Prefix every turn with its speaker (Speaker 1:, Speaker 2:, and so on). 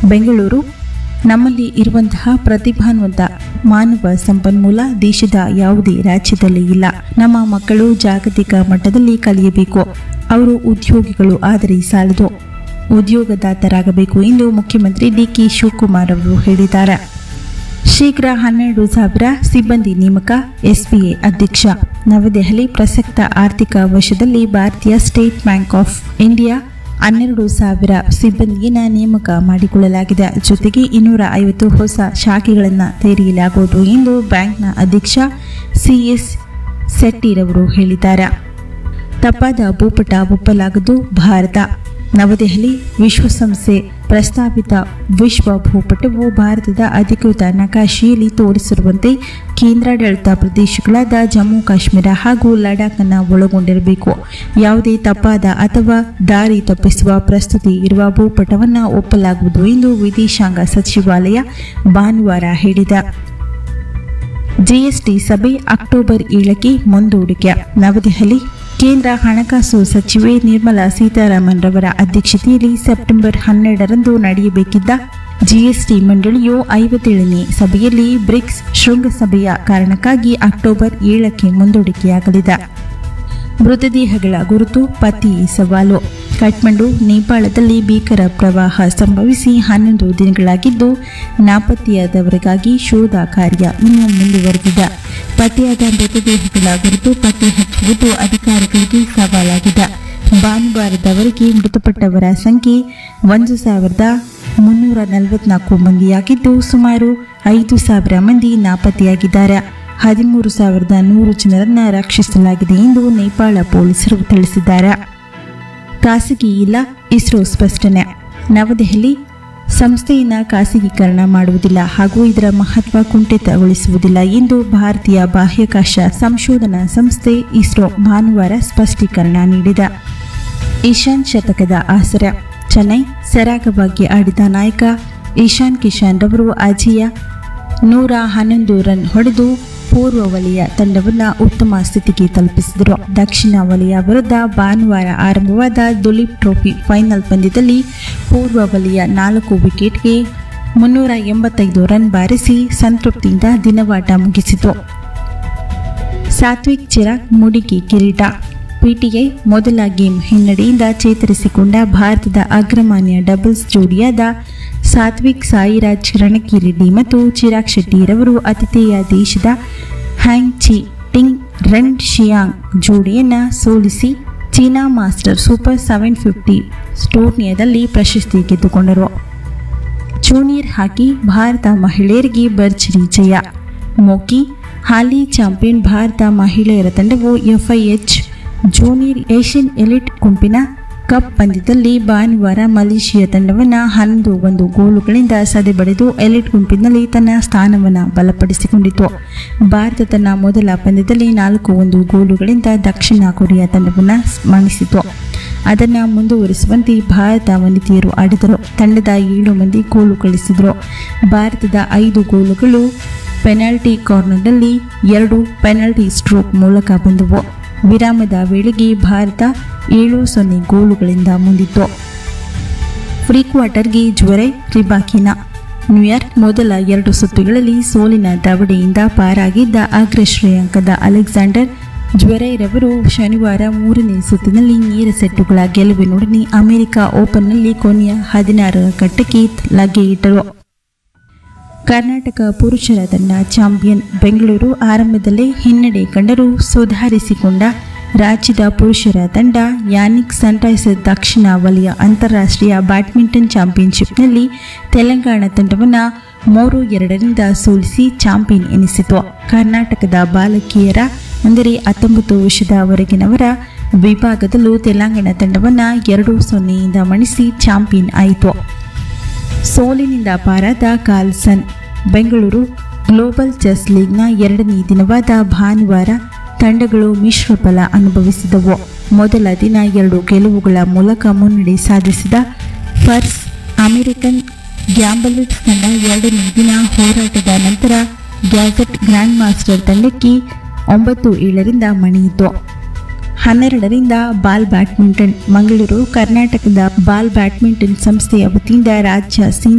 Speaker 1: ಬೆಂಗಳೂರು ನಮ್ಮಲ್ಲಿ ಇರುವಂತಹ ಪ್ರತಿಭಾನ್ವಿತ ಮಾನವ ಸಂಪನ್ಮೂಲ ದೇಶದ ಯಾವುದೇ ರಾಜ್ಯದಲ್ಲಿ ಇಲ್ಲ ನಮ್ಮ ಮಕ್ಕಳು ಜಾಗತಿಕ ಮಟ್ಟದಲ್ಲಿ ಕಲಿಯಬೇಕು ಅವರು ಉದ್ಯೋಗಿಗಳು ಆದರೆ ಸಾಲದು ಉದ್ಯೋಗದಾತರಾಗಬೇಕು ಎಂದು ಮುಖ್ಯಮಂತ್ರಿ ಡಿಕೆ ಶಿವಕುಮಾರ್ ಅವರು ಹೇಳಿದ್ದಾರೆ ಶೀಘ್ರ ಹನ್ನೆರಡು ಸಾವಿರ ಸಿಬ್ಬಂದಿ ನೇಮಕ ಎಸ್ಬಿಐ ಅಧ್ಯಕ್ಷ ನವದೆಹಲಿ ಪ್ರಸಕ್ತ ಆರ್ಥಿಕ ವರ್ಷದಲ್ಲಿ ಭಾರತೀಯ ಸ್ಟೇಟ್ ಬ್ಯಾಂಕ್ ಆಫ್ ಇಂಡಿಯಾ ಹನ್ನೆರಡು ಸಾವಿರ ಸಿಬ್ಬಂದಿಯನ್ನು ನೇಮಕ ಮಾಡಿಕೊಳ್ಳಲಾಗಿದೆ ಜೊತೆಗೆ ಇನ್ನೂರ ಐವತ್ತು ಹೊಸ ಶಾಖೆಗಳನ್ನು ತೆರೆಯಲಾಗುವುದು ಎಂದು ಬ್ಯಾಂಕ್ನ ಅಧ್ಯಕ್ಷ ಸಿಎಸ್ ಸೆಟ್ಟಿರವರು ಹೇಳಿದ್ದಾರೆ ತಪ್ಪಾದ ಭೂಪಟ ಒಪ್ಪಲಾಗದು ಭಾರತ ನವದೆಹಲಿ ವಿಶ್ವಸಂಸ್ಥೆ ಪ್ರಸ್ತಾವಿತ ವಿಶ್ವ ಭೂಪಟವು ಭಾರತದ ಅಧಿಕೃತ ನಕಾಶೆಯಲ್ಲಿ ತೋರಿಸಿರುವಂತೆ ಕೇಂದ್ರಾಡಳಿತ ಪ್ರದೇಶಗಳಾದ ಜಮ್ಮು ಕಾಶ್ಮೀರ ಹಾಗೂ ಲಡಾಖನ್ನು ಒಳಗೊಂಡಿರಬೇಕು ಯಾವುದೇ ತಪ್ಪಾದ ಅಥವಾ ದಾರಿ ತಪ್ಪಿಸುವ ಪ್ರಸ್ತುತಿ ಇರುವ ಭೂಪಟವನ್ನು ಒಪ್ಪಲಾಗುವುದು ಎಂದು ವಿದೇಶಾಂಗ ಸಚಿವಾಲಯ ಭಾನುವಾರ ಹೇಳಿದೆ ಜಿಎಸ್ಟಿ ಸಭೆ ಅಕ್ಟೋಬರ್ ಏಳಕ್ಕೆ ಮುಂದೂಡಿಕೆ ನವದೆಹಲಿ ಕೇಂದ್ರ ಹಣಕಾಸು ಸಚಿವೆ ನಿರ್ಮಲಾ ಸೀತಾರಾಮನ್ ರವರ ಅಧ್ಯಕ್ಷತೆಯಲ್ಲಿ ಸೆಪ್ಟೆಂಬರ್ ಹನ್ನೆರಡರಂದು ನಡೆಯಬೇಕಿದ್ದ ಜಿಎಸ್ಟಿ ಮಂಡಳಿಯು ಐವತ್ತೇಳನೇ ಸಭೆಯಲ್ಲಿ ಬ್ರಿಕ್ಸ್ ಶೃಂಗಸಭೆಯ ಕಾರಣಕ್ಕಾಗಿ ಅಕ್ಟೋಬರ್ ಏಳಕ್ಕೆ ಮುಂದೂಡಿಕೆಯಾಗಲಿದೆ ಮೃತದೇಹಗಳ ಗುರುತು ಪತ್ತೆ ಸವಾಲು ಕಠ್ಮಂಡು ನೇಪಾಳದಲ್ಲಿ ಭೀಕರ ಪ್ರವಾಹ ಸಂಭವಿಸಿ ಹನ್ನೊಂದು ದಿನಗಳಾಗಿದ್ದು ನಾಪತ್ತೆಯಾದವರಿಗಾಗಿ ಶೋಧ ಕಾರ್ಯ ಇನ್ನೂ ಮುಂದುವರೆದಿದೆ ಪತ್ತೆಯಾದ ಮೃತದೇಹಗಳ ಗುರುತು ಪತ್ತೆ ಹಚ್ಚುವುದು ಅಧಿಕಾರಿಗಳಿಗೆ ಸವಾಲಾಗಿದೆ ಭಾನುವಾರದವರೆಗೆ ಮೃತಪಟ್ಟವರ ಸಂಖ್ಯೆ ಒಂದು ಸಾವಿರದ ಮುನ್ನೂರ ನಲವತ್ನಾಲ್ಕು ಮಂದಿಯಾಗಿದ್ದು ಸುಮಾರು ಐದು ಸಾವಿರ ಮಂದಿ ನಾಪತ್ತೆಯಾಗಿದ್ದಾರೆ ಹದಿಮೂರು ಸಾವಿರದ ನೂರು ಜನರನ್ನ ರಕ್ಷಿಸಲಾಗಿದೆ ಎಂದು ನೇಪಾಳ ಪೊಲೀಸರು ತಿಳಿಸಿದ್ದಾರೆ ಖಾಸಗಿ ಇಲ್ಲ ಇಸ್ರೋ ಸ್ಪಷ್ಟನೆ ನವದೆಹಲಿ ಸಂಸ್ಥೆಯನ್ನು ಖಾಸಗೀಕರಣ ಮಾಡುವುದಿಲ್ಲ ಹಾಗೂ ಇದರ ಮಹತ್ವ ಕುಂಠಿತಗೊಳಿಸುವುದಿಲ್ಲ ಎಂದು ಭಾರತೀಯ ಬಾಹ್ಯಾಕಾಶ ಸಂಶೋಧನಾ ಸಂಸ್ಥೆ ಇಸ್ರೋ ಭಾನುವಾರ ಸ್ಪಷ್ಟೀಕರಣ ನೀಡಿದೆ ಈಶಾನ್ ಶತಕದ ಆಸರೆ ಚೆನ್ನೈ ಸರಾಗವಾಗಿ ಆಡಿದ ನಾಯಕ ಈಶಾನ್ ಕಿಶಾನ್ ರವರು ಅಜೇಯ ನೂರ ಹನ್ನೊಂದು ರನ್ ಹೊಡೆದು ಪೂರ್ವ ವಲಯ ತಂಡವನ್ನು ಉತ್ತಮ ಸ್ಥಿತಿಗೆ ತಲುಪಿಸಿದರು ದಕ್ಷಿಣ ವಲಯ ವಿರುದ್ಧ ಭಾನುವಾರ ಆರಂಭವಾದ ದುಲೀಪ್ ಟ್ರೋಫಿ ಫೈನಲ್ ಪಂದ್ಯದಲ್ಲಿ ಪೂರ್ವ ವಲಯ ನಾಲ್ಕು ವಿಕೆಟ್ಗೆ ಮುನ್ನೂರ ಎಂಬತ್ತೈದು ರನ್ ಬಾರಿಸಿ ಸಂತೃಪ್ತಿಯಿಂದ ದಿನವಾಟ ಮುಗಿಸಿತು ಸಾತ್ವಿಕ್ ಚಿರಾಗ್ ಮುಡಿಗೆ ಕಿರೀಟ ಪಿಟಿಐ ಮೊದಲ ಗೇಮ್ ಹಿನ್ನಡೆಯಿಂದ ಚೇತರಿಸಿಕೊಂಡ ಭಾರತದ ಅಗ್ರಮಾನ್ಯ ಡಬಲ್ಸ್ ಜೋಡಿಯಾದ ಸಾತ್ವಿಕ್ ಸಾಯಿರಾಜ್ ರಣಕಿರೆಡ್ಡಿ ಮತ್ತು ಚಿರಾಗ್ ಶೆಟ್ಟಿರವರು ಆತಿಥೇಯ ದೇಶದ ಹ್ಯಾಂಗ್ ಚಿ ಟಿಂಗ್ ರೆನ್ ಶಿಯಾಂಗ್ ಜೋಡಿಯನ್ನು ಸೋಲಿಸಿ China master super seven fifty ಟೂರ್ನಿಯದಲ್ಲಿ ಪ್ರಶಸ್ತಿ ಗೆದ್ದುಕೊಂಡರು ಜೂನಿಯರ್ ಹಾಕಿ ಭಾರತ ಮಹಿಳೆಯರಿಗೆ ಭರ್ಜರಿ ಜಯ ಮೋಕಿ ಹಾಲಿ ಚಾಂಪಿಯನ್ ಭಾರತ ಮಹಿಳೆಯರ ತಂಡವು ಎಫ್ಐಎಚ್ ಜೂನಿಯರ್ ಏಷ್ಯನ್ ಎಲಿಟ್ ಗುಂಪಿನ ಕಪ್ ಪಂದ್ಯದಲ್ಲಿ ಭಾನುವಾರ ಮಲೇಷಿಯಾ ತಂಡವನ್ನು ಹನ್ನೊಂದು ಒಂದು ಗೋಲುಗಳಿಂದ ಸದೆಬಡಿದು ಎಲಿಟ್ ಗುಂಪಿನಲ್ಲಿ ತನ್ನ ಸ್ಥಾನವನ್ನು ಬಲಪಡಿಸಿಕೊಂಡಿತು ಭಾರತ ತನ್ನ ಮೊದಲ ಪಂದ್ಯದಲ್ಲಿ ನಾಲ್ಕು ಒಂದು ಗೋಲುಗಳಿಂದ ದಕ್ಷಿಣ ಕೊರಿಯಾ ತಂಡವನ್ನು ಮಣಿಸಿತು ಅದನ್ನು ಮುಂದುವರಿಸುವಂತೆ ಭಾರತ ವನಿತೆಯರು ಆಡಿದರು ತಂಡದ ಏಳು ಮಂದಿ ಗೋಲು ಗಳಿಸಿದರು ಭಾರತದ ಐದು ಗೋಲುಗಳು ಪೆನಾಲ್ಟಿ ಕಾರ್ನರ್ನಲ್ಲಿ ಎರಡು ಪೆನಾಲ್ಟಿ ಸ್ಟ್ರೋಕ್ ಮೂಲಕ ಬಂದವು ವಿರಾಮದ ವೇಳೆಗೆ ಭಾರತ ಏಳು ಸೊನ್ನೆ ಗೋಲುಗಳಿಂದ ಮುಂದಿತ್ತು ಪ್ರೀ ಕ್ವಾರ್ಟರ್ಗೆ ಜ್ವರೆ ರಿಬಾಕಿನ ನ್ಯೂಯಾರ್ಕ್ ಮೊದಲ ಎರಡು ಸುತ್ತುಗಳಲ್ಲಿ ಸೋಲಿನ ದವಡೆಯಿಂದ ಪಾರಾಗಿದ್ದ ಅಗ್ರ ಶ್ರೇಯಾಂಕದ ಅಲೆಕ್ಸಾಂಡರ್ ಜ್ವರೈರವರು ಶನಿವಾರ ಮೂರನೇ ಸುತ್ತಿನಲ್ಲಿ ನೇರ ಸೆಟ್ಟುಗಳ ಗೆಲುವಿನೊಡನೆ ಅಮೆರಿಕ ಓಪನ್ನಲ್ಲಿ ಕೊನೆಯ ಹದಿನಾರರ ಘಟ್ಟಕ್ಕೆ ಲಗ್ಗೆ ಇಟ್ಟರು ಕರ್ನಾಟಕ ಪುರುಷರ ತಂಡ ಚಾಂಪಿಯನ್ ಬೆಂಗಳೂರು ಆರಂಭದಲ್ಲೇ ಹಿನ್ನಡೆ ಕಂಡರೂ ಸುಧಾರಿಸಿಕೊಂಡ ರಾಜ್ಯದ ಪುರುಷರ ತಂಡ ಯಾನಿಕ್ ಸನ್ರೈಸರ್ ದಕ್ಷಿಣ ವಲಯ ಅಂತಾರಾಷ್ಟ್ರೀಯ ಬ್ಯಾಡ್ಮಿಂಟನ್ ಚಾಂಪಿಯನ್ಶಿಪ್ನಲ್ಲಿ ತೆಲಂಗಾಣ ತಂಡವನ್ನು ಮೂರು ಎರಡರಿಂದ ಸೋಲಿಸಿ ಚಾಂಪಿಯನ್ ಎನಿಸಿತು ಕರ್ನಾಟಕದ ಬಾಲಕಿಯರ ಅಂದರೆ ಹತ್ತೊಂಬತ್ತು ವರ್ಷದವರೆಗಿನವರ ವಿಭಾಗದಲ್ಲೂ ತೆಲಂಗಾಣ ತಂಡವನ್ನು ಎರಡು ಸೊನ್ನೆಯಿಂದ ಮಣಿಸಿ ಚಾಂಪಿಯನ್ ಆಯಿತು ಸೋಲಿನಿಂದ ಪಾರಾದ ಕಾರ್ಲ್ಸನ್ ಬೆಂಗಳೂರು ಗ್ಲೋಬಲ್ ಚೆಸ್ ಲೀಗ್ನ ಎರಡನೇ ದಿನವಾದ ಭಾನುವಾರ ತಂಡಗಳು ಮಿಶ್ರ ಫಲ ಅನುಭವಿಸಿದವು ಮೊದಲ ದಿನ ಎರಡು ಗೆಲುವುಗಳ ಮೂಲಕ ಮುನ್ನಡೆ ಸಾಧಿಸಿದ ಫರ್ಸ್ ಅಮೆರಿಕನ್ ಗ್ಯಾಂಬಲರ್ಸ್ ತಂಡ ಎರಡನೇ ದಿನ ಹೋರಾಟದ ನಂತರ ಗ್ಯಾಜೆಟ್ ಗ್ರ್ಯಾಂಡ್ ಮಾಸ್ಟರ್ ತಂಡಕ್ಕೆ ಒಂಬತ್ತು ಏಳರಿಂದ ಮಣಿಯಿತು ಹನ್ನೆರಡರಿಂದ ಬಾಲ್ ಬ್ಯಾಡ್ಮಿಂಟನ್ ಮಂಗಳೂರು ಕರ್ನಾಟಕದ ಬಾಲ್ ಬ್ಯಾಡ್ಮಿಂಟನ್ ಸಂಸ್ಥೆಯ ವತಿಯಿಂದ ರಾಜ್ಯ ಸಿಂಗ್